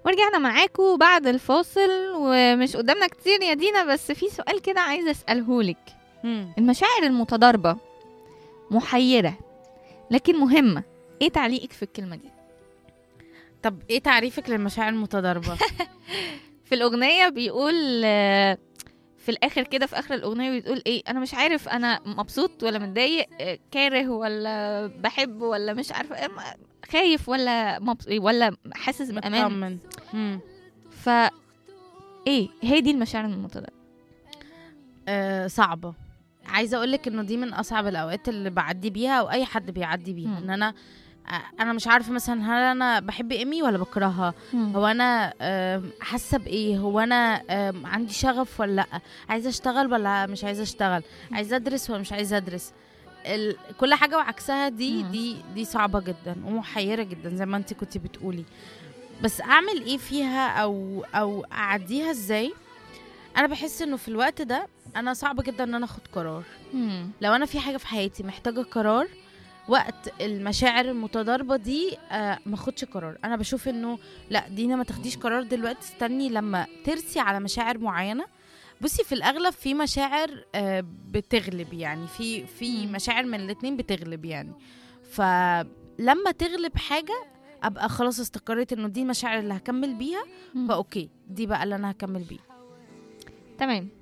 ورجعنا معاكم بعد الفاصل ومش قدامنا كتير يا دينا بس في سؤال كده عايزه اساله لك مم. المشاعر المتضاربه محيره لكن مهمه ايه تعليقك في الكلمه دي طب ايه تعريفك للمشاعر المتضاربه في الاغنيه بيقول آه، في الاخر كده في اخر الاغنيه بتقول ايه انا مش عارف انا مبسوط ولا متضايق آه، كاره ولا بحب ولا مش عارفه إيه، ما- خايف ولا مبس... ولا حاسس بامان مطمن مم. ف ايه هي دي المشاعر المتضاربه آه صعبه عايزه اقول لك انه دي من اصعب الاوقات اللي بعدي بيها او اي حد بيعدي بيها مم. ان انا آه، انا مش عارفه مثلا هل انا بحب ايمي ولا بكرهها هو انا آم، حاسه بايه هو انا آم، عندي شغف ولا لا عايزه اشتغل ولا مش عايزه اشتغل عايزه ادرس ولا مش عايزه ادرس ال... كل حاجه وعكسها دي مم. دي دي صعبه جدا ومحيره جدا زي ما انت كنت بتقولي بس اعمل ايه فيها او او اعديها ازاي انا بحس انه في الوقت ده انا صعب جدا ان انا اخد قرار مم. لو انا في حاجه في حياتي محتاجه قرار وقت المشاعر المتضاربه دي آه ما اخدش قرار انا بشوف انه لا دينا ما تاخديش قرار دلوقتي استني لما ترسي على مشاعر معينه بصي في الاغلب في مشاعر آه بتغلب يعني في في مم. مشاعر من الاتنين بتغلب يعني فلما تغلب حاجه ابقى خلاص استقريت انه دي المشاعر اللي هكمل بيها مم. فاوكي دي بقى اللي انا هكمل بيها تمام